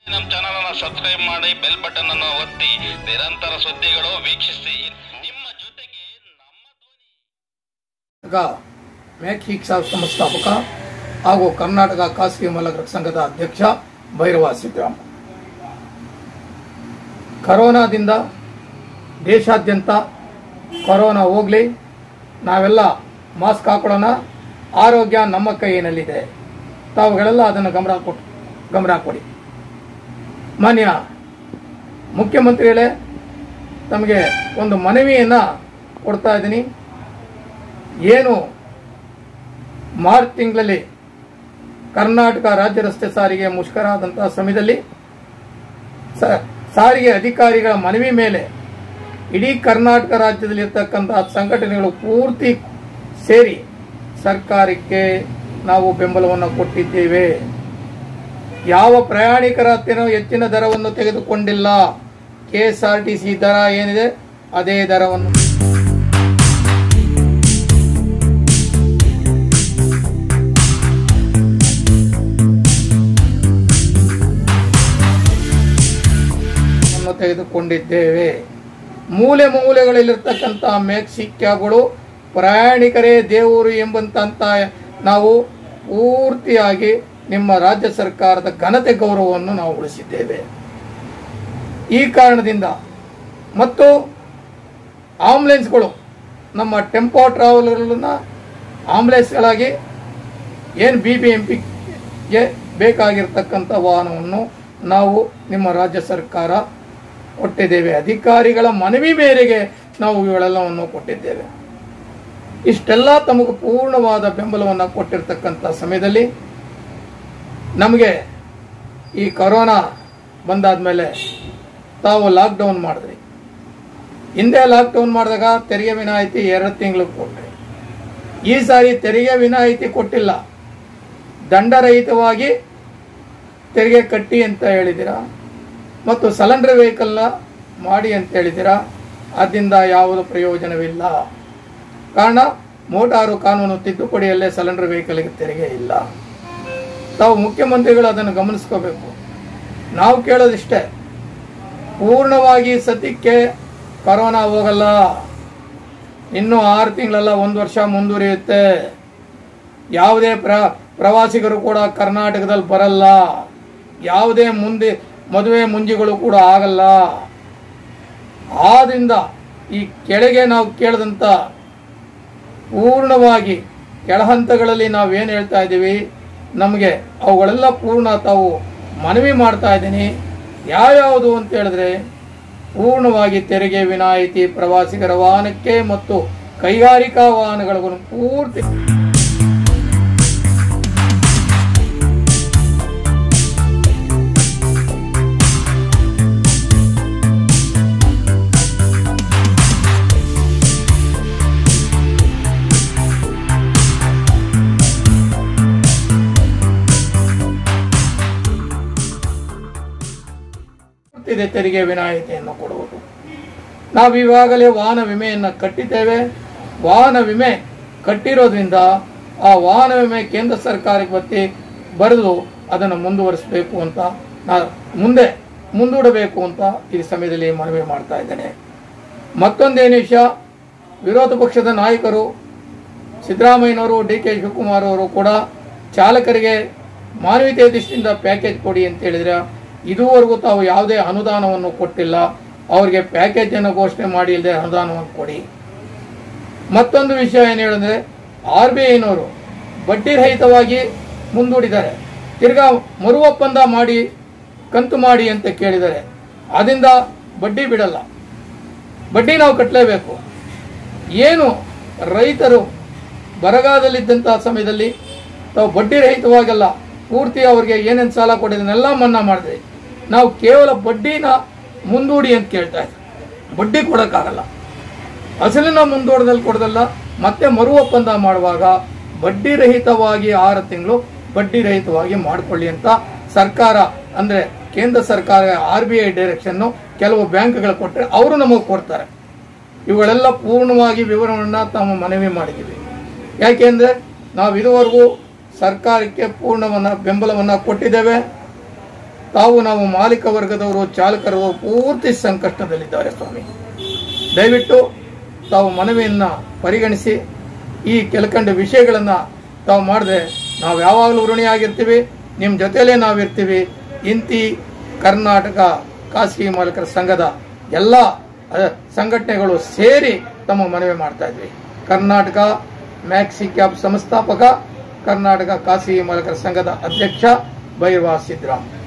ನಮ್ಮ ಚಾನಲ್ ಅನ್ನು ಸಬ್ಸ್ಕ್ರೈಬ್ ಮಾಡಿ ಬೆಲ್ ಬಟನ್ ಅನ್ನು ಒತ್ತಿ ನಿರಂತರ ಸುದ್ದಿಗಳು ವೀಕ್ಷಿಸಿ ನಿಮ್ಮ ಜೊತೆಗೆ ನಮ್ಮ ಧ್ವನಿ ಗ ಮ್ಯಾಕ್ ಶಿಕ್ಷಾ ಸಂಸ್ಥಾಪಕ ಹಾಗೂ ಕರ್ನಾಟಕ ಖಾಸಗಿ ಮಲಗರ ಸಂಘದ ಅಧ್ಯಕ್ಷ ಭೈರವ ಸಿದ್ದರಾಮ ಕರೋನಾದಿಂದ ದೇಶಾದ್ಯಂತ ಕೊರೋನಾ ಹೋಗಲಿ ನಾವೆಲ್ಲ ಮಾಸ್ಕ್ ಹಾಕೊಳ್ಳೋಣ ಆರೋಗ್ಯ ನಮ್ಮ ಕೈಯಿನಲ್ಲಿದೆ ತಾವುಗಳೆಲ್ಲ ಅದನ್ನು ಗಮನ ಕೊಟ್ಟು ಗಮನ ಕೊಡಿ ಮಾನ್ಯ ಮುಖ್ಯಮಂತ್ರಿಗಳೇ ತಮಗೆ ಒಂದು ಮನವಿಯನ್ನು ಕೊಡ್ತಾ ಇದ್ದೀನಿ ಏನು ಮಾರ್ಚ್ ತಿಂಗಳಲ್ಲಿ ಕರ್ನಾಟಕ ರಾಜ್ಯ ರಸ್ತೆ ಸಾರಿಗೆ ಮುಷ್ಕರ ಆದಂತಹ ಸಮಯದಲ್ಲಿ ಸ- ಸಾರಿಗೆ ಅಧಿಕಾರಿಗಳ ಮನವಿ ಮೇಲೆ ಇಡೀ ಕರ್ನಾಟಕ ರಾಜ್ಯದಲ್ಲಿ ಇರ್ತಕ್ಕಂತಹ ಸಂಘಟನೆಗಳು ಪೂರ್ತಿ ಸೇರಿ ಸರ್ಕಾರಕ್ಕೆ ನಾವು ಬೆಂಬಲವನ್ನು ಕೊಟ್ಟಿದ್ದೇವೆ ಯಾವ ಪ್ರಯಾಣಿಕರ ಹತ್ತಿರ ಹೆಚ್ಚಿನ ದರವನ್ನು ತೆಗೆದುಕೊಂಡಿಲ್ಲ ಕೆಎಸ್ಆರ್ಟಿಸಿ ದರ ಏನಿದೆ ಅದೇ ದರವನ್ನು ಅನ್ನು ತೆಗೆದುಕೊಂಡಿದ್ದೇವೆ ಮೂಲೆ ಮೂಲೆಗಳಲ್ಲಿರ್ತಕ್ಕಂಥ ಮ್ಯಾಕ್ಸಿ ಕ್ಯಾಬ್ಗಳು ಪ್ರಯಾಣಿಕರೇ ದೇವರು ಎಂಬಂತ ನಾವು ಪೂರ್ತಿಯಾಗಿ ನಿಮ್ಮ ರಾಜ್ಯ ಸರ್ಕಾರದ ಘನತೆ ಗೌರವವನ್ನು ನಾವು ಉಳಿಸಿದ್ದೇವೆ ಈ ಕಾರಣದಿಂದ ಮತ್ತು ಆಂಬುಲೆನ್ಸ್ಗಳು ನಮ್ಮ ಟೆಂಪೋ ಟ್ರಾವೆಲರ್ಗಳನ್ನ ಆಂಬುಲೆನ್ಸ್ಗಳಾಗಿ ಏನು ಬಿ ಬಿ ಎಂ ಪಿಗೆ ಬೇಕಾಗಿರ್ತಕ್ಕಂಥ ವಾಹನವನ್ನು ನಾವು ನಿಮ್ಮ ರಾಜ್ಯ ಸರ್ಕಾರ ಕೊಟ್ಟಿದ್ದೇವೆ ಅಧಿಕಾರಿಗಳ ಮನವಿ ಮೇರೆಗೆ ನಾವು ಇವೆಲ್ಲವನ್ನು ಕೊಟ್ಟಿದ್ದೇವೆ ಇಷ್ಟೆಲ್ಲ ತಮಗೆ ಪೂರ್ಣವಾದ ಬೆಂಬಲವನ್ನು ಕೊಟ್ಟಿರ್ತಕ್ಕಂಥ ಸಮಯದಲ್ಲಿ ನಮಗೆ ಈ ಕೊರೋನಾ ಬಂದಾದ್ಮೇಲೆ ತಾವು ಲಾಕ್ಡೌನ್ ಮಾಡಿದ್ರಿ ಹಿಂದೆ ಲಾಕ್ಡೌನ್ ಮಾಡಿದಾಗ ತೆರಿಗೆ ವಿನಾಯಿತಿ ಎರಡು ತಿಂಗಳು ಕೊಟ್ರಿ ಈ ಸಾರಿ ತೆರಿಗೆ ವಿನಾಯಿತಿ ಕೊಟ್ಟಿಲ್ಲ ದಂಡರಹಿತವಾಗಿ ತೆರಿಗೆ ಕಟ್ಟಿ ಅಂತ ಹೇಳಿದ್ದೀರಾ ಮತ್ತು ಸಲೆಂಡರ್ ವೆಹಿಕಲ್ನ ಮಾಡಿ ಅಂತ ಹೇಳಿದ್ದೀರಾ ಅದರಿಂದ ಯಾವುದೇ ಪ್ರಯೋಜನವಿಲ್ಲ ಕಾರಣ ಮೋಟಾರು ಕಾನೂನು ತಿದ್ದುಪಡಿಯಲ್ಲೇ ಸಲೆಂಡರ್ ವೆಹಿಕಲ್ಗೆ ತೆರಿಗೆ ಇಲ್ಲ ತಾವು ಮುಖ್ಯಮಂತ್ರಿಗಳು ಅದನ್ನು ಗಮನಿಸ್ಕೋಬೇಕು ನಾವು ಕೇಳೋದಿಷ್ಟೇ ಪೂರ್ಣವಾಗಿ ಸದ್ಯಕ್ಕೆ ಕೊರೋನಾ ಹೋಗಲ್ಲ ಇನ್ನೂ ಆರು ತಿಂಗಳಲ್ಲ ಒಂದು ವರ್ಷ ಮುಂದುವರಿಯುತ್ತೆ ಯಾವುದೇ ಪ್ರ ಪ್ರವಾಸಿಗರು ಕೂಡ ಕರ್ನಾಟಕದಲ್ಲಿ ಬರಲ್ಲ ಯಾವುದೇ ಮುಂದೆ ಮದುವೆ ಮುಂಜಿಗಳು ಕೂಡ ಆಗಲ್ಲ ಆದ್ರಿಂದ ಈ ಕೆಳಗೆ ನಾವು ಕೇಳಿದಂಥ ಪೂರ್ಣವಾಗಿ ಕೆಳಹಂತಗಳಲ್ಲಿ ನಾವೇನು ಹೇಳ್ತಾ ಇದ್ದೀವಿ ನಮಗೆ ಅವುಗಳೆಲ್ಲ ಪೂರ್ಣ ತಾವು ಮನವಿ ಮಾಡ್ತಾ ಇದ್ದೀನಿ ಯಾವ್ಯಾವುದು ಅಂತ ಹೇಳಿದ್ರೆ ಪೂರ್ಣವಾಗಿ ತೆರಿಗೆ ವಿನಾಯಿತಿ ಪ್ರವಾಸಿಗರ ವಾಹನಕ್ಕೆ ಮತ್ತು ಕೈಗಾರಿಕಾ ವಾಹನಗಳಿಗೂ ಪೂರ್ತಿ ಇದೆ ತೆರಿಗೆ ವಿನಾಯಿತಿಯನ್ನು ಕೊಡುವುದು ನಾವು ಇವಾಗಲೇ ವಾಹನ ವಿಮೆಯನ್ನು ಕಟ್ಟಿದ್ದೇವೆ ವಾಹನ ವಿಮೆ ಕಟ್ಟಿರೋದ್ರಿಂದ ಆ ವಾಹನ ವಿಮೆ ಕೇಂದ್ರ ಸರ್ಕಾರಕ್ಕೆ ಬತ್ತಿ ಬರೆದು ಅದನ್ನು ಮುಂದುವರಿಸಬೇಕು ಅಂತ ನಾ ಮುಂದೆ ಮುಂದೂಡಬೇಕು ಅಂತ ಈ ಸಮಯದಲ್ಲಿ ಮನವಿ ಮಾಡ್ತಾ ಇದ್ದೇನೆ ಮತ್ತೊಂದೇನು ವಿಷಯ ವಿರೋಧ ಪಕ್ಷದ ನಾಯಕರು ಸಿದ್ದರಾಮಯ್ಯನವರು ಡಿ ಕೆ ಶಿವಕುಮಾರ್ ಅವರು ಕೂಡ ಚಾಲಕರಿಗೆ ಮಾನವೀಯತೆ ದೃಷ್ಟಿಯಿಂದ ಪ್ಯಾಕೇಜ್ ಕೊಡಿ ಅಂತ ಹೇಳಿದ್ರೆ ಇದುವರೆಗೂ ತಾವು ಯಾವುದೇ ಅನುದಾನವನ್ನು ಕೊಟ್ಟಿಲ್ಲ ಅವರಿಗೆ ಪ್ಯಾಕೇಜ್ ಅನ್ನು ಘೋಷಣೆ ಮಾಡಿ ಇಲ್ಲದೆ ಅನುದಾನವನ್ನು ಕೊಡಿ ಮತ್ತೊಂದು ವಿಷಯ ಏನು ಹೇಳಿದ್ರೆ ಆರ್ ಬಿ ಐನವರು ಬಡ್ಡಿ ರಹಿತವಾಗಿ ಮುಂದೂಡಿದ್ದಾರೆ ತಿರ್ಗಾ ಮರು ಒಪ್ಪಂದ ಮಾಡಿ ಕಂತು ಮಾಡಿ ಅಂತ ಕೇಳಿದ್ದಾರೆ ಅದರಿಂದ ಬಡ್ಡಿ ಬಿಡಲ್ಲ ಬಡ್ಡಿ ನಾವು ಕಟ್ಟಲೇಬೇಕು ಏನು ರೈತರು ಬರಗಾಲದಲ್ಲಿದ್ದಂತಹ ಸಮಯದಲ್ಲಿ ತಾವು ಬಡ್ಡಿ ರಹಿತವಾಗಲ್ಲ ಪೂರ್ತಿ ಅವರಿಗೆ ಏನೇನು ಸಾಲ ಕೊಟ್ಟಿದ್ದನ್ನೆಲ್ಲ ಮನ್ನಾ ಮಾಡಿದ್ರಿ ನಾವು ಕೇವಲ ಬಡ್ಡಿನ ಮುಂದೂಡಿ ಅಂತ ಕೇಳ್ತಾ ಇದ್ದೀವಿ ಬಡ್ಡಿ ಕೊಡೋಕ್ಕಾಗಲ್ಲ ಅಸಲಿನ ಮುಂದೂಡದಲ್ಲಿ ಕೊಡೋದಲ್ಲ ಮತ್ತೆ ಮರು ಒಪ್ಪಂದ ಮಾಡುವಾಗ ಬಡ್ಡಿ ರಹಿತವಾಗಿ ಆರು ತಿಂಗಳು ಬಡ್ಡಿ ರಹಿತವಾಗಿ ಮಾಡಿಕೊಳ್ಳಿ ಅಂತ ಸರ್ಕಾರ ಅಂದ್ರೆ ಕೇಂದ್ರ ಸರ್ಕಾರ ಆರ್ ಬಿ ಐ ಡೈರೆಕ್ಷನ್ನು ಕೆಲವು ಬ್ಯಾಂಕ್ಗಳು ಕೊಟ್ಟರೆ ಅವರು ನಮಗೆ ಕೊಡ್ತಾರೆ ಇವುಗಳೆಲ್ಲ ಪೂರ್ಣವಾಗಿ ವಿವರವನ್ನು ತಾವು ಮನವಿ ಮಾಡಿದ್ದೀವಿ ಯಾಕೆಂದ್ರೆ ನಾವು ಇದುವರೆಗೂ ಸರ್ಕಾರಕ್ಕೆ ಪೂರ್ಣವನ್ನ ಬೆಂಬಲವನ್ನು ಕೊಟ್ಟಿದ್ದೇವೆ ತಾವು ನಾವು ಮಾಲೀಕ ವರ್ಗದವರು ಚಾಲಕರು ಪೂರ್ತಿ ಸಂಕಷ್ಟದಲ್ಲಿದ್ದಾರೆ ಸ್ವಾಮಿ ದಯವಿಟ್ಟು ತಾವು ಮನವಿಯನ್ನು ಪರಿಗಣಿಸಿ ಈ ಕೆಲಕಂಡ ವಿಷಯಗಳನ್ನು ತಾವು ಮಾಡಿದ್ರೆ ನಾವು ಯಾವಾಗಲೂ ಋಣಿಯಾಗಿರ್ತೀವಿ ನಿಮ್ಮ ಜೊತೆಯಲ್ಲೇ ನಾವಿರ್ತೀವಿ ಇಂತಿ ಕರ್ನಾಟಕ ಖಾಸಗಿ ಮಾಲೀಕರ ಸಂಘದ ಎಲ್ಲ ಅಹ್, ಸಂಘಟನೆಗಳು ಸೇರಿ ತಮ್ಮ ಮನವಿ ಮಾಡ್ತಾ ಇದ್ವಿ ಕರ್ನಾಟಕ ಮ್ಯಾಕ್ಸಿ ಕ್ಯಾಬ್ ಸಂಸ್ಥಾಪಕ ಕರ್ನಾಟಕ ಖಾಸಗಿ ಮಾಲೀಕರ ಸಂಘದ ಅಧ್ಯಕ್ಷ ಭೈರವ ಸಿದ್ದರಾಮ್